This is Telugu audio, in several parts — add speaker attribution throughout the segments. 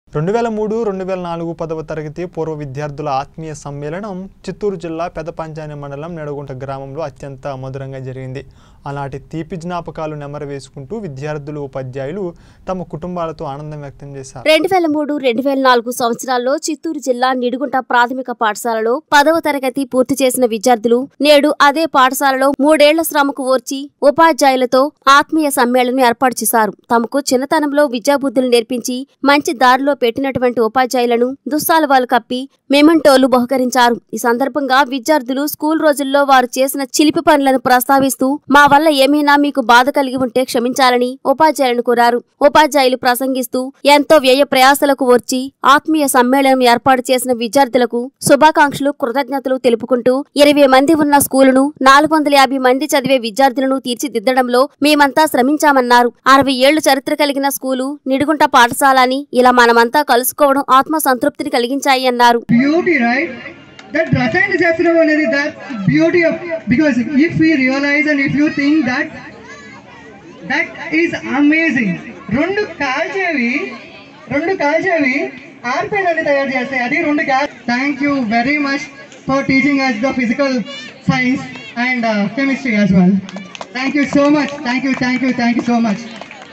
Speaker 1: రెండు వేల మూడు రెండు వేల నాలుగు పదవ తరగతి పూర్వ విద్యార్థుల ఆత్మీయ సమ్మేళనం చిత్తూరు జిల్లా పెదపంచాని మండలం నెడగుంట గ్రామంలో అత్యంత మధురంగా జరిగింది అలాంటి తీపి జ్ఞాపకాలు నెమరు వేసుకుంటూ విద్యార్థులు ఉపాధ్యాయులు తమ కుటుంబాలతో ఆనందం వ్యక్తం చేశారు
Speaker 2: రెండు వేల మూడు రెండు వేల నాలుగు సంవత్సరాల్లో చిత్తూరు జిల్లా నిడుగుంట ప్రాథమిక పాఠశాలలో పదవ తరగతి పూర్తి చేసిన విద్యార్థులు నేడు అదే పాఠశాలలో మూడేళ్ల శ్రమకు ఓర్చి ఉపాధ్యాయులతో ఆత్మీయ సమ్మేళనం ఏర్పాటు చేశారు తమకు చిన్నతనంలో విద్యాబుద్ధులు నేర్పించి మంచి దారిలో పెట్టినటువంటి ఉపాధ్యాయులను దుస్సాలువాలు కప్పి మెమెంటోలు బహుకరించారు ఈ సందర్భంగా విద్యార్థులు స్కూల్ రోజుల్లో వారు చేసిన చిలిపి పనులను ప్రస్తావిస్తూ మా వల్ల ఏమైనా మీకు బాధ కలిగి ఉంటే క్షమించాలని ఉపాధ్యాయులను కోరారు ఉపాధ్యాయులు ప్రసంగిస్తూ ఎంతో వ్యయ ప్రయాసలకు వచ్చి ఆత్మీయ సమ్మేళనం ఏర్పాటు చేసిన విద్యార్థులకు శుభాకాంక్షలు కృతజ్ఞతలు తెలుపుకుంటూ ఇరవై మంది ఉన్న స్కూలును నాలుగు వందల యాభై మంది చదివే విద్యార్థులను తీర్చిదిద్దడంలో మేమంతా శ్రమించామన్నారు అరవై ఏళ్లు చరిత్ర కలిగిన స్కూలు నిడుగుంట పాఠశాల అని ఇలా మనమంతా కలుసుకోవడం ఆత్మ సంతృప్తిని కలిగించాయి అన్నారు
Speaker 3: beauty, right? That Rasayana Shastra అనేది that beauty of because if we realize and if you think that that is amazing. రెండు కాల్చేవి రెండు కాల్చేవి ఆర్పేడ్ అని తయారు చేస్తాయి అది రెండు call thank you very much for teaching us the physical science and chemistry as well thank you so much thank you thank you thank you so much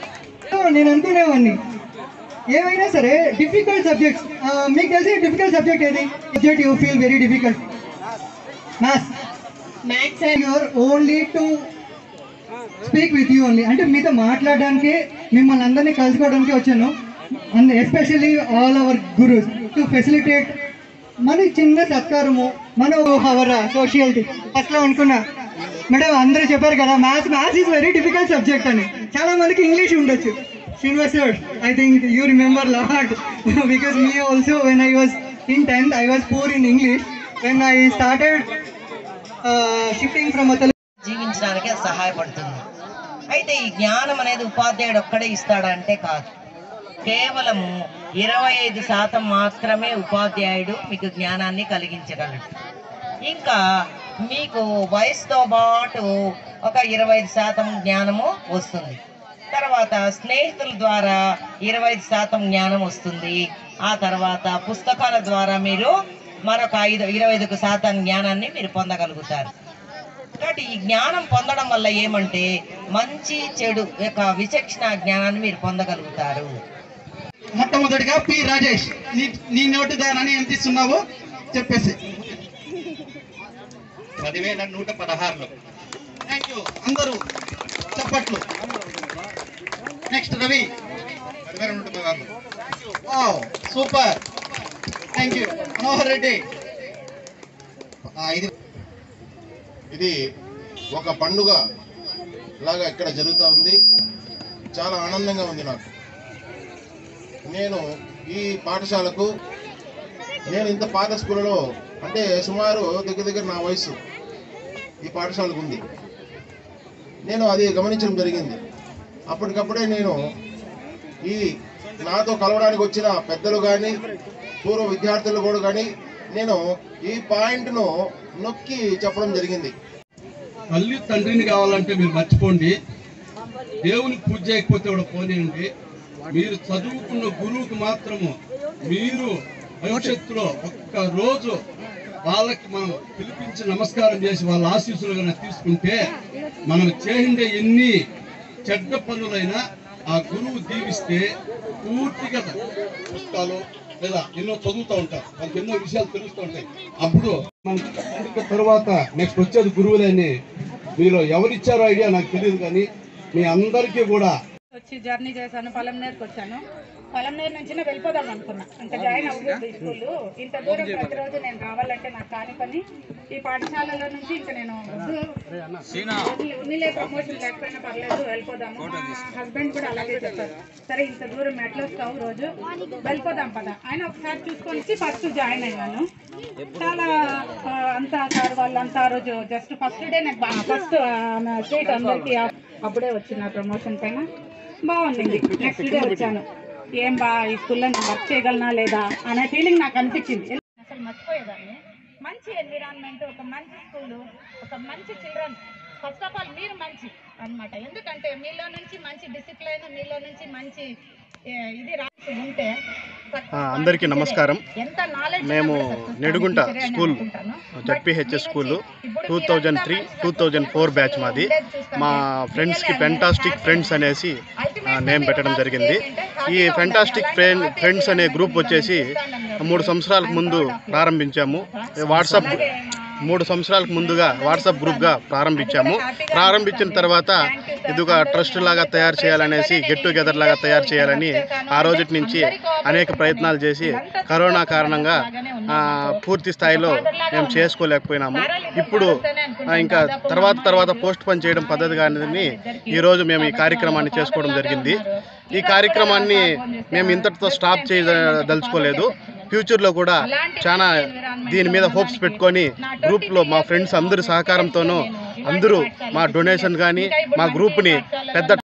Speaker 3: నేను అనుకునేవాడిని ఏమైనా సరే డిఫికల్ట్ సబ్జెక్ట్స్ మీకు తెలిసి డిఫికల్ట్ సబ్జెక్ట్ ఏది subject you feel very difficult maths maths your only to speak with you only అంటే మీతో మాట్లాడడానికి మిమ్మల్ని అందరినీ కలుసుకోవడానికి వచ్చాను and especially all our gurus to facilitate మన చిన్న సత్కారము మన అవర్ సోషియాలిటీ ఫస్ట్లో అనుకున్నా మేడం అందరూ చెప్పారు కదా maths maths is very difficult subject అని చాలా మందికి ఇంగ్లీష్ ఉండొచ్చు Srinivas sir I think you remember lot because me also when I was in tenth I was poor in English when I started shifting from అతలు
Speaker 4: జీవించడానికి అది సహాయపడుతుంది అయితే ఈ జ్ఞానం అనేది ఉపాధ్యాయుడు ఒక్కడే ఇస్తాడంటే కాదు కేవలము ఇరవై ఐదు శాతం మాత్రమే ఉపాధ్యాయుడు మీకు జ్ఞానాన్ని కలిగించగలడు ఇంకా మీకు వయసుతో పాటు ఒక ఇరవై ఐదు శాతం జ్ఞానము వస్తుంది తర్వాత స్నేహితుల ద్వారా ఇరవై ఐదు శాతం జ్ఞానం వస్తుంది ఆ తర్వాత పుస్తకాల ద్వారా మీరు మరొక ఐదు ఇరవై ఐదు శాతం జ్ఞానాన్ని మీరు పొందగలుగుతారు కాబట్టి ఈ జ్ఞానం పొందడం వల్ల ఏమంటే మంచి చెడు యొక్క విచక్షణ జ్ఞానాన్ని మీరు పొందగలుగుతారు
Speaker 3: మొట్టమొదటిగా పి రాజేష్ నీ నీ నోటి దానాన్ని ఎంత ఇస్తున్నావో చెప్పేసి
Speaker 5: పదివేల నూట పదహారులో
Speaker 3: థ్యాంక్ యూ అందరూ చప్పట్లు నెక్స్ట్ రవి
Speaker 5: పదివేల నూట పదహారులో
Speaker 3: wow super thank you Manohar Reddy
Speaker 5: ఆ, ఇది ఇది ఒక పండుగ లాగా ఇక్కడ జరుగుతూ ఉంది చాలా ఆనందంగా ఉంది నాకు నేను ఈ పాఠశాలకు నేను ఇంత పాత స్కూల్లో అంటే సుమారు దగ్గర దగ్గర నా వయసు ఈ పాఠశాలకు ఉంది నేను అది గమనించడం జరిగింది అప్పటికప్పుడే నేను ఈ నాతో కలవడానికి వచ్చిన పెద్దలు కానీ పూర్వ విద్యార్థులు కూడా కానీ నేను ఈ పాయింట్ను నొక్కి చెప్పడం జరిగింది
Speaker 6: తల్లి తండ్రిని కావాలంటే మీరు మర్చిపోండి దేవుని పూజ చేయకపోతే కూడా పోనీయండి మీరు చదువుకున్న గురువుకి మాత్రము మీరు భవిష్యత్తులో ఒక్క రోజు వాళ్ళకి మనం పిలిపించి నమస్కారం చేసి వాళ్ళ ఆశీస్సులు కనుక తీసుకుంటే మనం చేసిండే ఎన్ని చెడ్డ పనులైనా ఆ గురువు దీవిస్తే పూర్తిగా పుస్తకాలు లేదా ఎన్నో చదువుతూ ఉంటారు వాళ్ళకి ఎన్నో విషయాలు తెలుస్తూ ఉంటాయి అప్పుడు మన అందుకు తర్వాత నెక్స్ట్ వచ్చేది గురువులని మీలో ఎవరిచ్చారో ఐడియా నాకు తెలియదు కానీ మీ అందరికీ కూడా
Speaker 7: వచ్చి జర్నీ చేశాను పొలంనేరుకి వచ్చాను పొలంనేరు నుంచి నేను వెళ్ళిపోదాం అనుకున్నా ఇంకా జాయిన్ అవ్వకూడదు ఈ స్కూల్ ఇంత దూరం ప్రతిరోజు నేను రావాలంటే నాకు కాని పని ఈ పాఠశాలలో నుంచి ఇంకా నేను వద్దు, ఉన్నిలే ప్రమోషన్ లేకపోయినా పర్లేదు వెళ్ళిపోదాము మా హస్బెండ్ కూడా అలాగే చెప్పారు సరే ఇంత దూరం మెట్లు వస్తావు రోజు వెళ్ళిపోదాం పద ఆయన ఒకసారి చూసుకొని ఫస్ట్ జాయిన్ అయ్యాను చాలా ఆ, అంతా సార్ వాళ్ళు అంతా ఆ రోజు జస్ట్ ఫస్ట్ డే నాకు ఫస్ట్ స్ట్రీట్ అందరికి అప్పుడే వచ్చిన ప్రమోషన్ పైన బాగుంది నెక్స్ట్ డే వచ్చాను ఏం బా ఈ స్కూల్లో నేను వర్క్ చేయగలనా లేదా అనే ఫీలింగ్ నాకు అనిపించింది అసలు మర్చిపోయేదాన్ని మంచి ఎన్విరాన్మెంట్ ఒక మంచి స్కూలు ఒక మంచి చిల్డ్రన్ ఫస్ట్ ఆఫ్ ఆల్ మీరు మంచి అన్నమాట ఎందుకంటే మీలో నుంచి మంచి డిసిప్లైన్ మీలో నుంచి మంచి ఏ, ఇది రాసి ఉంటే
Speaker 8: ఆ, అందరికీ నమస్కారం
Speaker 7: ఎంత నాలెడ్జ్
Speaker 8: మేము Nidugunta school ZPHS school two thousand three two thousand four batch మాది మా ఫ్రెండ్స్కి ఫెంటాస్టిక్ ఫ్రెండ్స్ అనేసి నేమ్ పెట్టడం జరిగింది ఈ ఫెంటాస్టిక్ ఫ్రెండ్ ఫ్రెండ్స్ అనే గ్రూప్ వచ్చేసి మూడు సంవత్సరాలకు ముందు ప్రారంభించాము వాట్సాప్ మూడు సంవత్సరాలకు ముందుగా వాట్సాప్ గ్రూప్గా ప్రారంభించాము ప్రారంభించిన తర్వాత ఇది ఒక ట్రస్ట్ లాగా తయారు చేయాలనేసి గెట్ టుగెదర్ లాగా తయారు చేయాలని ఆ రోజు నుంచి అనేక ప్రయత్నాలు చేసి కరోనా కారణంగా ఆ, పూర్తి స్థాయిలో మేము చేసుకోలేకపోయినాము ఇప్పుడు ఆ, ఇంకా తర్వాత తర్వాత పోస్ట్ పని చేయడం పద్ధతి కానీ ఈరోజు మేము ఈ కార్యక్రమాన్ని చేసుకోవడం జరిగింది ఈ కార్యక్రమాన్ని మేము ఇంతటితో స్టాప్ చేయదలుచుకోలేదు ఫ్యూచర్లో కూడా చాలా దీని మీద హోప్స్ పెట్టుకొని గ్రూప్లో మా ఫ్రెండ్స్ అందరి సహకారంతోనూ అందరూ మా డొనేషన్ కానీ మా గ్రూప్ని పెద్ద